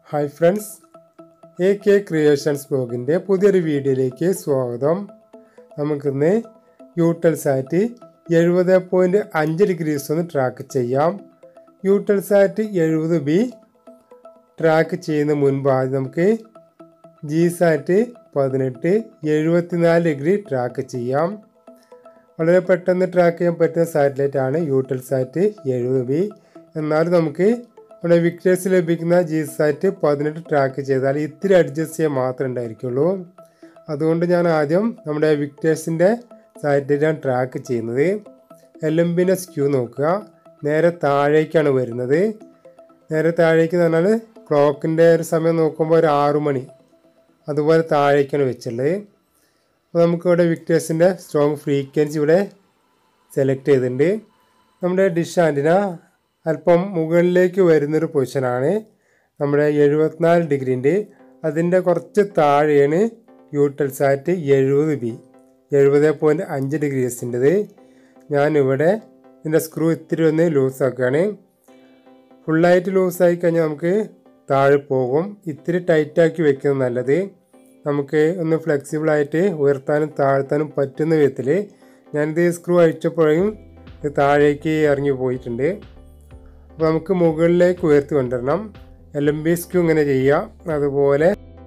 hi friends A K creations ബ്ലോഗിൻ്റെ പുതിയൊരു വീഡിയോയിലേക്ക് സ്വാഗതം നമുക്കിന്ന് യൂട്ടൽസാറ്റ് എഴുപത് പോയിൻറ്റ് അഞ്ച് ഡിഗ്രീസ് ഒന്ന് ട്രാക്ക് ചെയ്യാം യൂട്ടൽസാറ്റ് എഴുപത് ബി ട്രാക്ക് ചെയ്യുന്ന മുൻപ് ആദ്യം നമുക്ക് ജി സാറ്റ് പതിനെട്ട് എഴുപത്തിനാല് ഡിഗ്രി ട്രാക്ക് ചെയ്യാം വളരെ പെട്ടെന്ന് ട്രാക്ക് ചെയ്യാൻ പറ്റുന്ന സാറ്റലൈറ്റ് ആണ് യൂട്ടൽസാറ്റ് എഴുപത് ബി എന്നാലും നമുക്ക് നമ്മുടെ വിക്ടേഴ്സ് ലഭിക്കുന്ന ജി സാറ്റ് പതിനെട്ട് ട്രാക്ക് ചെയ്താൽ ഇത്തിരി അഡ്ജസ്റ്റ് ചെയ്യാൻ മാത്രമേ ഉണ്ടായിരിക്കുള്ളൂ അതുകൊണ്ട് ഞാൻ ആദ്യം നമ്മുടെ വിക്ടേഴ്സിൻ്റെ സാറ്റലൈറ്റാണ് ട്രാക്ക് ചെയ്യുന്നത് എൽ എം ബിൻ്റെ സ്ക്യൂ നോക്കുക നേരെ താഴേക്കാണ് വരുന്നത് നേരെ താഴേക്ക് എന്ന് പറഞ്ഞാൽ ക്ലോക്കിൻ്റെ ഒരു സമയം നോക്കുമ്പോൾ ഒരു ആറു മണി അതുപോലെ താഴേക്കാണ് വെച്ചുള്ളത് അപ്പോൾ നമുക്കിവിടെ വിക്ടേഴ്സിൻ്റെ സ്ട്രോങ് ഫ്രീക്വൻസി ഇവിടെ സെലക്ട് ചെയ്തിട്ടുണ്ട് നമ്മുടെ ഡിഷ് ആൻറ്റിന അല്പം മുകളിലേക്ക് വരുന്നൊരു പൊസിഷനാണ് നമ്മുടെ എഴുപത്തിനാല് ഡിഗ്രീൻ്റെ അതിൻ്റെ കുറച്ച് താഴെയാണ് യൂട്ടൽസാറ്റ് എഴുപത് ബി എഴുപത് പോയിൻറ്റ് അഞ്ച് ഡിഗ്രീസിൻ്റെത് ഞാനിവിടെ ഇതിൻ്റെ സ്ക്രൂ ഇത്തിരി ഒന്ന് ലൂസാക്കുകയാണ് ഫുള്ളായിട്ട് ലൂസായി കഴിഞ്ഞാൽ നമുക്ക് താഴെ പോകും ഇത്തിരി ടൈറ്റാക്കി വെക്കുന്നത് നല്ലത് നമുക്ക് ഒന്ന് ഫ്ലെക്സിബിളായിട്ട് ഉയർത്താനും താഴ്ത്താനും പറ്റുന്ന വിധത്തിൽ ഞാനിത് സ്ക്രൂ അഴിച്ചപ്പോഴും ഇത് താഴേക്ക് ഇറങ്ങി പോയിട്ടുണ്ട് അപ്പോൾ നമുക്ക് മുകളിലേക്ക് ഉയർത്തി കൊണ്ടുവരണം എൽ എം ബി സ്ക്യൂ ഇങ്ങനെ ചെയ്യാം അതുപോലെ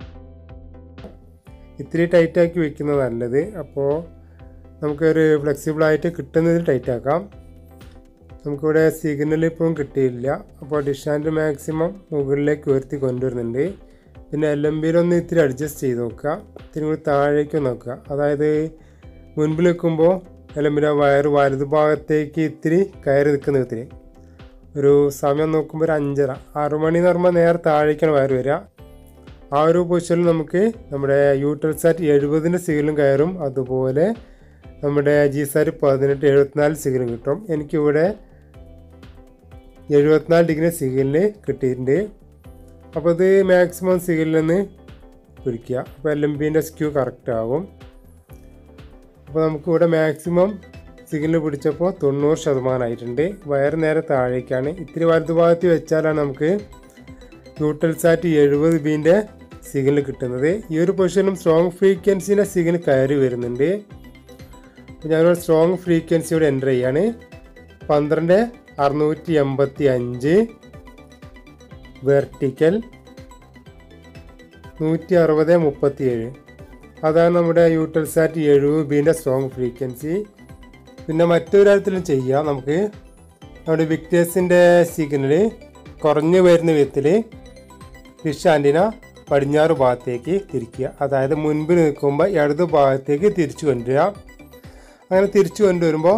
ഇത്തിരി ടൈറ്റാക്കി വെക്കുന്നത് നല്ലത് അപ്പോൾ നമുക്കൊരു ഫ്ലെക്സിബിളായിട്ട് കിട്ടുന്നതിൽ ടൈറ്റാക്കാം നമുക്കിവിടെ സിഗ്നൽ ഇപ്പോഴും കിട്ടിയില്ല അപ്പോൾ ഡിഷാൻഡ് മാക്സിമം മുകളിലേക്ക് ഉയർത്തി കൊണ്ടുവരുന്നുണ്ട് പിന്നെ എൽ എം ബിയിലൊന്ന് ഇത്തിരി അഡ്ജസ്റ്റ് ചെയ്ത് നോക്കുക ഇത്തിരി കൂടി താഴേക്ക് നോക്കുക അതായത് മുൻപിൽ നിൽക്കുമ്പോൾ എൽ എം ബിയുടെ വയർ വലതു ഭാഗത്തേക്ക് ഇത്തിരി കയറി നിൽക്കുന്ന വിധത്തിൽ ഒരു സമയം നോക്കുമ്പോൾ ഒരു അഞ്ചര ആറു മണി എന്ന് പറയുമ്പോൾ നേരെ താഴേക്കാണ് വയർ വരിക ആ ഒരു പൊസിഷനിൽ നമുക്ക് നമ്മുടെ യൂട്ടൽസാറ്റ് എഴുപതിൻ്റെ സിഗ്നലും കയറും അതുപോലെ നമ്മുടെ ജി സാറ്റ് പതിനെട്ട് എഴുപത്തിനാല് സിഗ്നലും കിട്ടും എനിക്കിവിടെ എഴുപത്തിനാല് ഡിഗ്രി സിഗ്നല് കിട്ടിയിട്ടുണ്ട് അപ്പോൾ ഇത് മാക്സിമം സിഗ്നലിൽ നിന്ന് പിടിക്കുക അപ്പോൾ എൽ എം ബിൻ്റെ സ്ക്യൂ കറക്റ്റ് ആകും അപ്പോൾ നമുക്കിവിടെ മാക്സിമം സിഗ്നൽ പിടിച്ചപ്പോൾ തൊണ്ണൂറ് ശതമാനമായിട്ടുണ്ട് വയർ നേരെ താഴേക്കാണ് ഇത്തിരി വലതുഭാഗത്ത് വെച്ചാലാണ് നമുക്ക് യൂട്ടൽസാറ്റ് എഴുപത് ബീൻ്റെ സിഗ്നൽ കിട്ടുന്നത് ഈ ഒരു പൊസിഷനും സ്ട്രോങ് ഫ്രീക്വൻസിൻ്റെ സിഗ്നൽ കയറി വരുന്നുണ്ട് അപ്പോൾ ഞാനിവിടെ സ്ട്രോങ് ഫ്രീക്വൻസിയോടെ എൻ്റർ ചെയ്യാണ് പന്ത്രണ്ട് അറുന്നൂറ്റി എൺപത്തി അഞ്ച് വെർട്ടിക്കൽ നൂറ്റി അറുപത് മുപ്പത്തി ഏഴ് അതാണ് നമ്മുടെ യൂട്ടൽസാറ്റ് എഴുപത് ബീൻ്റെ സ്ട്രോങ് ഫ്രീക്വൻസി പിന്നെ മറ്റൊരു തരത്തിലും ചെയ്യാം നമുക്ക് നമ്മുടെ വിക്ടേഴ്സിൻ്റെ സിഗ്നൽ കുറഞ്ഞു വരുന്ന വിധത്തിൽ ഫിഷ് ആൻറ്റിന പടിഞ്ഞാറ് ഭാഗത്തേക്ക് തിരിക്കുക അതായത് മുൻപിൽ നിൽക്കുമ്പോൾ ഇടത് ഭാഗത്തേക്ക് തിരിച്ചു കൊണ്ടുവരിക അങ്ങനെ തിരിച്ചു കൊണ്ടുവരുമ്പോൾ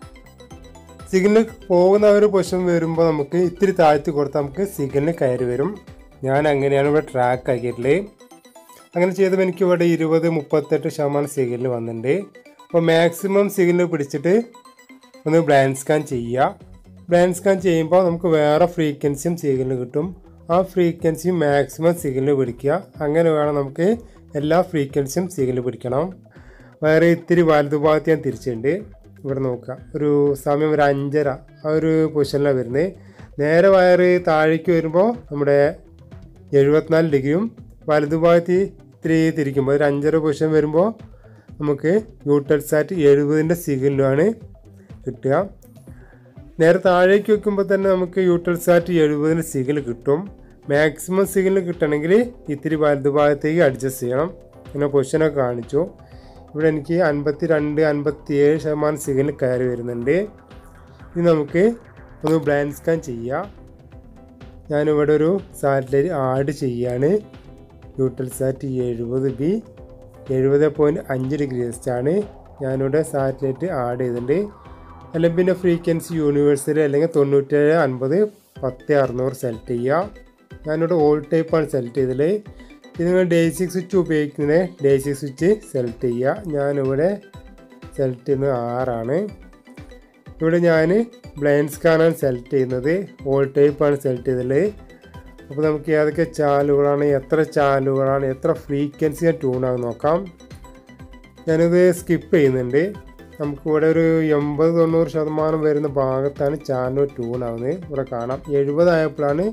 സിഗ്നൽ പോകുന്ന ഒരു പൊസിഷൻ വരുമ്പോൾ നമുക്ക് ഇത്തിരി താഴ്ത്തി കൊടുത്താൽ നമുക്ക് സിഗ്നൽ കയറി വരും ഞാൻ അങ്ങനെയാണ് ഇവിടെ ട്രാക്ക് ആക്കിയിട്ടുള്ളത് അങ്ങനെ ചെയ്തപ്പോൾ എനിക്ക് ഇവിടെ ഇരുപത് മുപ്പത്തെട്ട് ശതമാനം സിഗ്നൽ വന്നിട്ടുണ്ട് അപ്പോൾ മാക്സിമം സിഗ്നൽ പിടിച്ചിട്ട് ഒന്ന് ബ്ലാൻഡ് സ്കാൻ ചെയ്യുക ബ്ലാൻഡ് സ്കാൻ ചെയ്യുമ്പോൾ നമുക്ക് വേറെ ഫ്രീക്വൻസിയും സിഗ്നൽ കിട്ടും ആ ഫ്രീക്വൻസിയും മാക്സിമം സിഗ്നൽ പിടിക്കുക അങ്ങനെ വേണം നമുക്ക് എല്ലാ ഫ്രീക്വൻസിയും സിഗ്നൽ പിടിക്കണം വേറെ ഇത്തിരി വലതുഭാഗത്ത് ഞാൻ തിരിച്ചിട്ടുണ്ട് ഇവിടെ നോക്കുക ഒരു സമയം ഒരു അഞ്ചര ആ ഒരു പൊസിഷനിലാണ് വരുന്നത് നേരെ വയറ് താഴേക്ക് വരുമ്പോൾ നമ്മുടെ എഴുപത്തിനാല് ഡിഗ്രിയും വലതുഭാഗത്ത് ഇത്തിരി തിരിക്കുമ്പോൾ ഒരു അഞ്ചര പൊസിഷൻ വരുമ്പോൾ നമുക്ക് യൂട്ടൽസാറ്റ് എഴുപതിൻ്റെ സിഗ്നലുമാണ് കിട്ടുക നേരെ താഴേക്ക് വെക്കുമ്പോൾ തന്നെ നമുക്ക് യൂട്ടൽസാറ്റ് എഴുപതിന് സിഗ്നൽ കിട്ടും മാക്സിമം സിഗ്നൽ കിട്ടണമെങ്കിൽ ഇത്തിരി വലതുഭാഗത്തേക്ക് അഡ്ജസ്റ്റ് ചെയ്യണം പിന്നെ പൊസിഷനൊക്കെ കാണിച്ചു ഇവിടെ എനിക്ക് അൻപത്തി രണ്ട് അൻപത്തി ഏഴ് ശതമാനം സിഗ്നൽ കയറി വരുന്നുണ്ട് ഇനി നമുക്ക് ഒന്ന് ബ്ലാൻഡ് സ്കാൻ ചെയ്യാം ഞാനിവിടെ ഒരു സാറ്റലൈറ്റ് ആഡ് ചെയ്യാണ് യൂട്ടൽസാറ്റ് എഴുപത് ബി എഴുപത് പോയിൻറ്റ് അഞ്ച് ഡിഗ്രി വെസ്റ്റാണ് ഞാനിവിടെ സാറ്റലൈറ്റ് ആഡ് ചെയ്തിട്ടുണ്ട് അല്ലെങ്കിൽ പിന്നെ ഫ്രീക്വൻസി യൂണിവേഴ്സിറ്റി അല്ലെങ്കിൽ തൊണ്ണൂറ്റേഴ് അൻപത് പത്ത് അറുന്നൂറ് സെലക്ട് ചെയ്യുക ഞാനിവിടെ ഓൾ ടൈപ്പാണ് സെലക്ട് ചെയ്തത് ഇത് നിങ്ങൾ ഡേസിക് സ്വിച്ച് ഉപയോഗിക്കുന്നത് ഡേസിക് സ്വിച്ച് സെലക്ട് ചെയ്യുക ഞാനിവിടെ സെലക്ട് ചെയ്യുന്നത് ആറാണ് ഇവിടെ ഞാൻ ബ്ലൈൻഡ് സ്കാനാണ് സെലക്ട് ചെയ്യുന്നത് ഓൾ ടൈപ്പാണ് സെലക്ട് ചെയ്തത് അപ്പോൾ നമുക്ക് ഏതൊക്കെ ചാനലുകളാണ് എത്ര ചാനലുകളാണ് എത്ര ഫ്രീക്വൻസി ട്യൂണാകും നോക്കാം ഞാനിത് സ്കിപ്പ് ചെയ്യുന്നുണ്ട് നമുക്കിവിടെ ഒരു എൺപത് തൊണ്ണൂറ് ശതമാനം വരുന്ന ഭാഗത്താണ് ചാനൽ ട്യൂൺ ആവുന്നത് ഇവിടെ കാണാം എഴുപതായപ്പോഴാണ്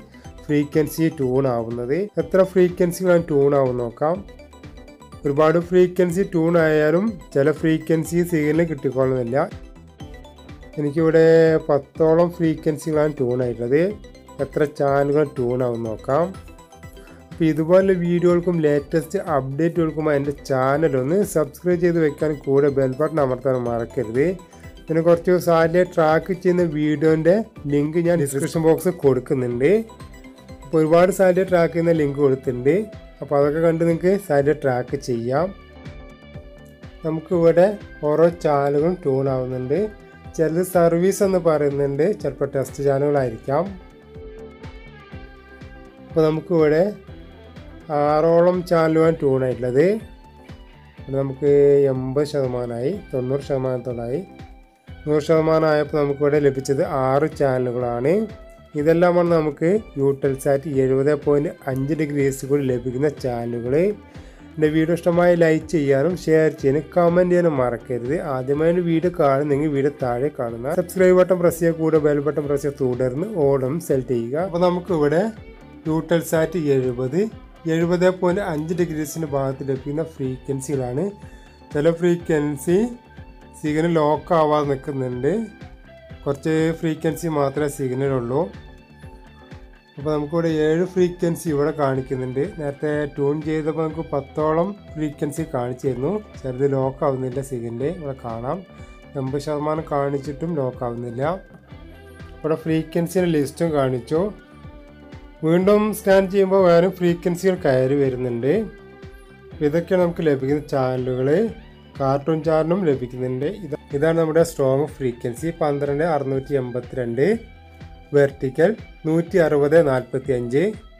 ഫ്രീക്വൻസി ട്യൂൺ ആവുന്നത് എത്ര ഫ്രീക്വൻസികളാണ് ട്യൂൺ ആവും നോക്കാം ഒരുപാട് ഫ്രീക്വൻസി ട്യൂൺ ആയാലും ചില ഫ്രീക്വൻസി സിഗ്നൽ കിട്ടിക്കൊള്ളുന്നില്ല എനിക്കിവിടെ പത്തോളം ഫ്രീക്വൻസികളാണ് ട്യൂൺ ആയിട്ടുള്ളത് എത്ര ചാനലുകൾ ട്യൂൺ ആവും നോക്കാം അപ്പോൾ ഇതുപോലുള്ള വീഡിയോകൾക്കും ലേറ്റസ്റ്റ് അപ്ഡേറ്റുകൾക്കും എൻ്റെ ചാനലൊന്ന് സബ്സ്ക്രൈബ് ചെയ്ത് വെക്കാൻ കൂടെ ബെൽ ബട്ടൺ അമർത്താൻ മറക്കരുത് പിന്നെ കുറച്ച് സാറ്റലൈറ്റ് ട്രാക്ക് ചെയ്യുന്ന വീഡിയോൻ്റെ ലിങ്ക് ഞാൻ ഡിസ്ക്രിപ്ഷൻ ബോക്സിൽ കൊടുക്കുന്നുണ്ട് അപ്പോൾ ഒരുപാട് സാറ്റലൈറ്റ് ട്രാക്ക് ചെയ്യുന്ന ലിങ്ക് കൊടുത്തിട്ടുണ്ട് അപ്പോൾ അതൊക്കെ കണ്ട് നിങ്ങൾക്ക് സാറ്റലൈറ്റ് ട്രാക്ക് ചെയ്യാം നമുക്കിവിടെ ഓരോ ചാനലുകളും ട്യൂൺ ആവുന്നുണ്ട് ചിലത് സർവീസ് എന്ന് പറയുന്നുണ്ട് ചിലപ്പോൾ ടെസ്റ്റ് ചാനലുകളായിരിക്കാം അപ്പോൾ നമുക്കിവിടെ ആറോളം ചാനലുമാണ് ട്യൂൺ ആയിട്ടുള്ളത് ഇവിടെ നമുക്ക് എൺപത് ശതമാനമായി തൊണ്ണൂറ് ശതമാനത്തോളായി നൂറ് ശതമാനം ആയപ്പോൾ നമുക്കിവിടെ ലഭിച്ചത് ആറ് ചാനലുകളാണ് ഇതെല്ലാമാണ് നമുക്ക് യൂട്ടൽസാറ്റ് എഴുപത് പോയിൻറ്റ് അഞ്ച് ഡിഗ്രീസ് കൂടി ലഭിക്കുന്ന ചാനലുകൾ എൻ്റെ വീഡിയോ ഇഷ്ടമായി ലൈക്ക് ചെയ്യാനും ഷെയർ ചെയ്യാനും കമൻറ്റ് ചെയ്യാനും മറക്കരുത് ആദ്യമായി വീഡിയോ കാണുന്നെങ്കിൽ വീഡിയോ താഴെ കാണുന്ന സബ്സ്ക്രൈബ് ബട്ടൺ പ്രസ് ചെയ്യുക കൂടെ ബെൽ ബട്ടൺ പ്രസ് ചെയ്യുക തുടർന്ന് ഓണം സെലക്ട് ചെയ്യുക അപ്പോൾ നമുക്കിവിടെ യൂട്ടൽസാറ്റ് എഴുപത് എഴുപത് പോയിൻറ്റ് അഞ്ച് ഡിഗ്രീസിൻ്റെ ഭാഗത്ത് ലഭിക്കുന്ന ഫ്രീക്വൻസികളാണ് ചില ഫ്രീക്വൻസി സിഗ്നൽ ലോക്ക് ആവാതെ നിൽക്കുന്നുണ്ട് കുറച്ച് ഫ്രീക്വൻസി മാത്രമേ സിഗ്നലുള്ളൂ അപ്പോൾ നമുക്കിവിടെ ഏഴ് ഫ്രീക്വൻസി ഇവിടെ കാണിക്കുന്നുണ്ട് നേരത്തെ ട്യൂൺ ചെയ്തപ്പോൾ നമുക്ക് പത്തോളം ഫ്രീക്വൻസി കാണിച്ചിരുന്നു ചിലത് ലോക്ക് ആവുന്നില്ല സിഗ്നൽ ഇവിടെ കാണാം എൺപത് ശതമാനം കാണിച്ചിട്ടും ലോക്ക് ആവുന്നില്ല ഇവിടെ ഫ്രീക്വൻസിയുടെ ലിസ്റ്റും കാണിച്ചു വീണ്ടും സ്കാൻ ചെയ്യുമ്പോൾ വേറെ ഫ്രീക്വൻസികൾ കയറി വരുന്നുണ്ട് ഇതൊക്കെയാണ് നമുക്ക് ലഭിക്കുന്ന ചാനലുകൾ കാർട്ടൂൺ ചാനലും ലഭിക്കുന്നുണ്ട് ഇത് ഇതാണ് നമ്മുടെ സ്ട്രോങ് ഫ്രീക്വൻസി പന്ത്രണ്ട് അറുന്നൂറ്റി എൺപത്തിരണ്ട് വെർട്ടിക്കൽ നൂറ്റി അറുപത് നാൽപ്പത്തി അഞ്ച്